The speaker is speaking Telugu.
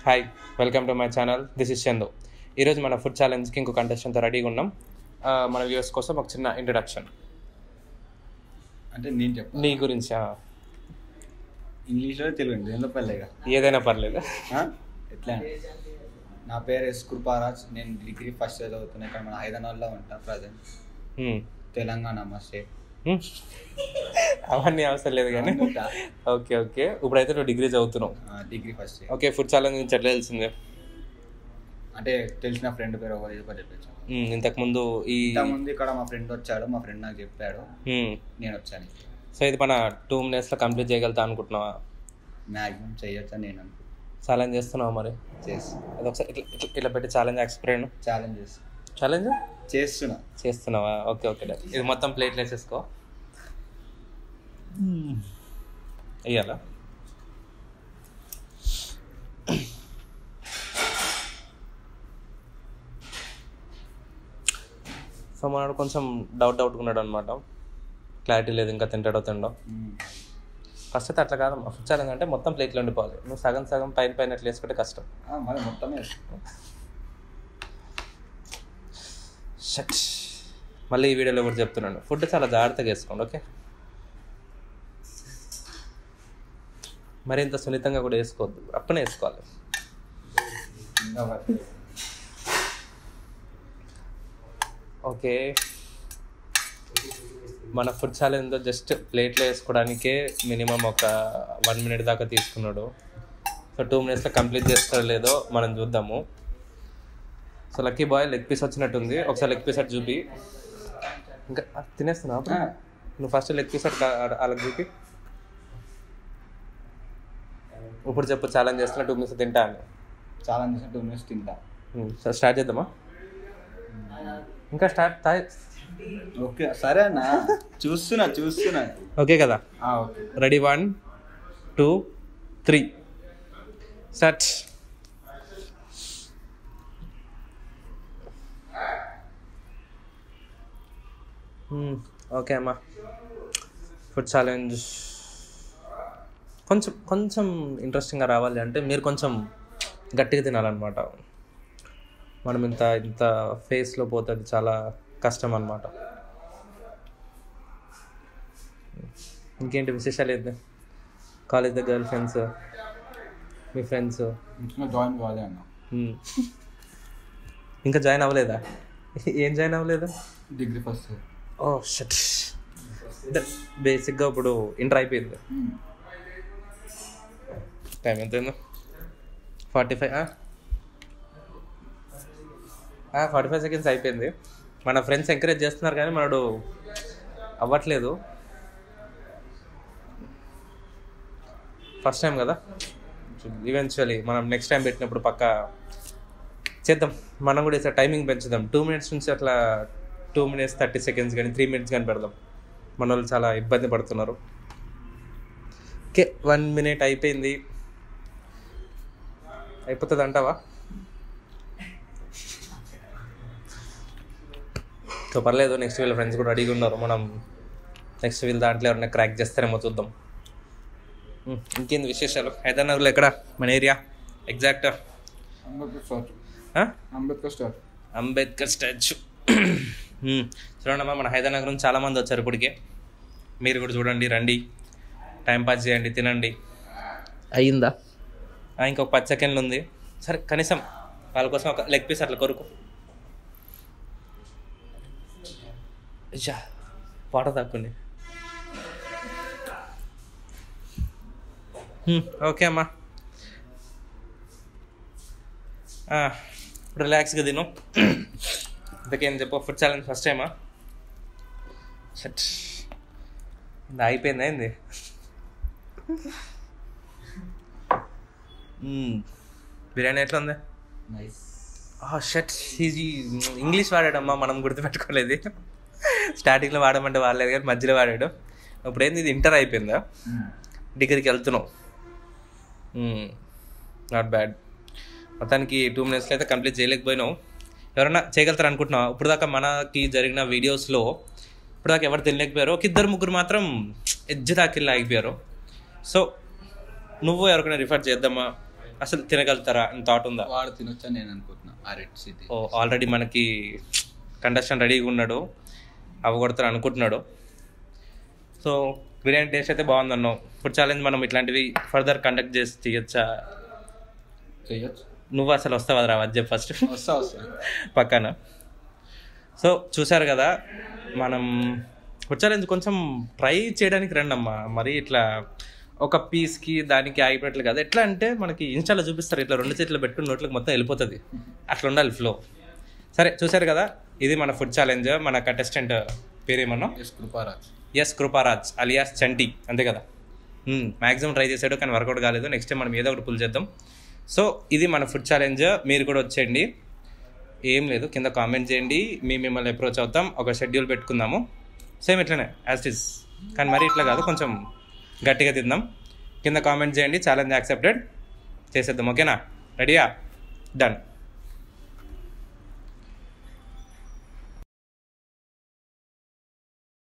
Hi welcome to my channel this is Chandu ఈరోజు మన ఫుడ్ ఛాలెంజ్కి ఇంకో కంటెస్టెంట్తో రెడీగా ఉన్నాం ఆ, మన వ్యూవర్స్ కోసం ఒక చిన్న ఇంట్రడక్షన్ అంటే నేను చెప్పాను నీ గురించి ఆ, ఇంగ్లీష్లో తెలుగు అండి ఎందులో పల్లెగా ఏదైనా పర్లేదు ఎట్లా అండి? నా పేరు ఎస్ కృపారాజ్ నేను డిగ్రీ ఫస్ట్ ఇయర్ చదువుతున్నా ఇక్కడ మన హైదరాబాద్లో ఉంటా ప్రజెంట్ హ్మ్. తెలంగాణ మా స్టేట్ హ్మ్. అవన్నీ అవసరం లేదు కానీ ఓకే ఓకే ఇప్పుడైతే నువ్వు డిగ్రీ చదువుతున్నావు degree first year okay food challenge గురించి ఎట్లా తెలిసిందే అంటే తెలిసిన ఫ్రెండ్ పేరు ఒకటి చెప్పి చెప్పచ్చు హ్మ్, ఇంతకుముందు ఈ ఇంతకుముందు ఇక్కడ మా ఫ్రెండ్ వచ్చాడు మా ఫ్రెండ్ నాకు చెప్పాడు హ్మ్. నేను వచ్చాను సో ఇది మన టూ మినిట్స్లో కంప్లీట్ చేయగలుగుతా అనుకుంటున్నావా మ్యాక్సిమం చేయొచ్చు అని నేను అనుకుంటున్నాను ఛాలెంజ్ చేస్తున్నావా మరి చేసి అది ఒకసారి ఇట్లా ఇట్లా- ఇట్లా పెట్టి ఛాలెంజ్ ఎక్స్ప్లెయిన్ ఛాలెంజెస్ ఛాలెంజ్ చేస్తున్నా చేస్తున్నావా ఓకే ఓకే డన్. ఇది మొత్తం ప్లేట్లు వేసేసుకో ఇయ్యాలా సో మనడు కొంచెం డౌట్ డౌట్గా ఉన్నాడు అనమాట క్లారిటీ లేదు ఇంకా తింటాడో తిండో మ్మ్. ఫస్ట్ అయితే అట్లా కాదు ఫుడ్ ఛాలెంజ్ అంటే మొత్తం ప్లేట్లో ఉండిపోవాలి నువ్వు సగం సగం పైన పైన అట్లా వేసుకుంటే కష్టం ఆ, మరి మొత్తమే షట్ మళ్ళీ ఈ వీడియోలో కూడా చెప్తున్నాను ఫుడ్ చాలా జాగ్రత్తగా వేసుకోండి ఓకే మరింత సున్నితంగా కూడా వేసుకోవద్దు అప్పనే వేసుకోవాలి ఇంకా మరి. ఓకే మన ఫుడ్ ఛాలెంజ్ జస్ట్ ప్లేట్లో వేసుకోవడానికే మినిమం ఒక వన్ మినిట్ దాకా తీసుకున్నాడు సో టూ మినిట్స్లో కంప్లీట్ చేస్తాడో లేదో మనం చూద్దాము so lucky boy leg piece వచ్చినట్టుంది ఒకసారి లెగ్ పీస్ అటు చూపి ఇంకా ఆ, తినేస్తున్నావా అప్పుడు? ఆ, నువ్వు ఫస్ట్ లెగ్ పీస్ అటు అలా చూపి ఇప్పుడు చెప్పు ఛాలెంజ్ చేస్తున్నా టూ మినిట్స్ తింటా అని చాలా చేసిన టూ మినిట్స్ తింటా ఉమ్, సో స్టార్ట్ చేద్దామా ఇంకా స్టార్ట్ తాయ్ ఓకే సరే అన్న చూస్తున్నా చూస్తున్నా ఓకే కదా ఆ, okay ready one two three start okay అమ్మా ఫుడ్ ఛాలెంజ్ కొంచెం కొంచెం ఇంట్రెస్టింగ్గా రావాలి అంటే మీరు కొంచెం గట్టిగా తినాలన్నమాట మనం ఇంత ఇంత ఫేస్లో పోతే అది చాలా కష్టం అన్నమాట ఇంకేంటి విశేషాలు ఏంటి కాలేజ్ దగ్గర గర్ల్ ఫ్రెండ్స్ మీ ఫ్రెండ్స్ ఇంట్లో జాయిన్ కావాలి అన్న ఇంకా జాయిన్ అవ్వలేదా ఏం జాయిన్ అవ్వలేదు డిగ్రీ ఫస్ట్ ఇయర్ ఓ షట్ బేసిక్గా ఇప్పుడు ఇంటర్ అయిపోయింది టైం ఎంత అయింది forty five forty five seconds అయిపోయింది మన ఫ్రెండ్స్ ఎంకరేజ్ చేస్తున్నారు కానీ మనడు అవ్వట్లేదు ఫస్ట్ టైం కదా ఈవెన్చువలీ మనం నెక్స్ట్ టైం పెట్టినప్పుడు పక్క చేద్దాం మనం కూడా ఈసారి టైమింగ్ పెంచుదాం టూ మినిట్స్ నుంచి అట్లా టూ మినిట్స్ థర్టీ సెకండ్స్ కానీ త్రీ మినిట్స్ కానీ పెడదాం మన వాళ్ళు చాలా ఇబ్బంది పడుతున్నారు ఓకే వన్ మినిట్ అయిపోయింది అయిపోతుంది అంటావా సో పర్లేదు నెక్స్ట్ వీళ్ళ ఫ్రెండ్స్ కూడా రెడీగా ఉన్నారు మనం నెక్స్ట్ వీళ్ళ దాంట్లో ఎవరైనా క్రాక్ చేస్తారేమో చూద్దాం ఉమ్, ఇంకేంది విశేషాలు హైదరాబాద్లో ఎక్కడ మన ఏరియా ఎగ్జాక్ట్ అంబేద్కర్ స్టార్ట్ ఆ? అంబేద్కర్ స్టార్ట్ అంబేద్కర్ స్టాచ్యూ చూడండమ్మా మన హైదరాబాద్ నుంచి చాలామంది వచ్చారు ఇప్పటికే మీరు కూడా చూడండి రండి టైం పాస్ చేయండి తినండి అయ్యిందా ఆ, ఇంకొక పది సెకండ్లు ఉంది సరే కనీసం వాళ్ళ కోసం ఒక లెగ్ పీస్ అట్లా కొరుకు అయ్యా వాటర్ తక్కువండి ఓకే అమ్మా ఆ, ఇప్పుడు రిలాక్స్గా తిను ఇంతకేం చెప్పు ఫుడ్ ఛాలెంజ్ ఫస్ట్ టైమా షట్ ఇది అయిపోయిందా ఏంది మ్మ్. బిర్యానీ ఎట్లా ఉంది నైస్ షట్ ఇది ఇంగ్లీష్ వాడాడమ్మా మనం గుర్తుపెట్టుకోలేదు స్టార్టింగ్లో వాడమంటే వాడలేదు కానీ మధ్యలో వాడాడు ఇప్పుడు ఏంది ఇది ఇంటర్ అయిపోయిందా డిగ్రీకి వెళ్తున్నావు నాట్ బ్యాడ్ మొత్తానికి టూ మినిట్స్లో అయితే కంప్లీట్ చేయలేకపోయినావు ఎవరైనా చేయగలుగుతారు అనుకుంటున్నావు ఇప్పుడు దాకా మనకి జరిగిన వీడియోస్లో ఇప్పుడు దాకా ఎవరు తినలేకపోయారు ఒక ఇద్దరు ముగ్గురు మాత్రం ఎడ్జ్ దాకి ఆగిపోయారు సో నువ్వు ఎవరికైనా రిఫర్ చేద్దామా అసలు తినగలుగుతారా అని థాట్ ఉందా వాడు తినొచ్చని నేను అనుకుంటున్నా ఆ రెడ్ సిటీ ఓ ఆల్రెడీ మనకి కంటెస్టెంట్ రెడీగా ఉన్నాడు అవ్వగొడతారు అనుకుంటున్నాడు సో బిర్యానీ టేస్ట్ అయితే బాగుందన్నావు ఫుడ్ ఛాలెంజ్ మనం ఇట్లాంటివి ఫర్దర్ కండక్ట్ చేసి చేయొచ్చా చేయొచ్చు నువ్వు అసలు వస్తావా రా అది ఫస్ట్ వస్తా వస్తా పక్కన సో చూసారు కదా మనం ఫుడ్ ఛాలెంజ్ కొంచెం ట్రై చేయడానికి రండి అమ్మా మరి ఇట్లా ఒక పీస్కి దానికి ఆగిపోయినట్లు కాదు ఎట్లా అంటే మనకి ఇన్స్టాలో చూపిస్తారు ఇట్లా రెండు చేతులు పెట్టుకుని నోట్లకు మొత్తం వెళ్ళిపోతుంది అట్లా ఉండాలి ఫ్లో సరే చూసారు కదా ఇది మన ఫుడ్ ఛాలెంజ్ మన కంటెస్టెంట్ పేరేమన్నా S Kriparaj S Kriparaj alias Chanti అంతే కదా మ్యాక్సిమం ట్రై చేసాడు కానీ వర్కౌట్ కాలేదు నెక్స్ట్ టైం మనం ఏదో ఒకటి పుల్ చేద్దాం సో ఇది మన ఫుడ్ ఛాలెంజ్ మీరు కూడా వచ్చేయండి ఏం లేదు కింద కామెంట్ చేయండి మేము మిమ్మల్ని అప్రోచ్ అవుతాం ఒక షెడ్యూల్ పెట్టుకుందాము సేమ్ ఇట్లనే యాజ్ ఇస్ కానీ మరి ఇట్లా కాదు కొంచెం గట్టిగా తిందాం కింద కామెంట్ చేయండి ఛాలెంజ్ యాక్సెప్టెడ్ చేసేద్దాం ఓకేనా రెడీయా డన్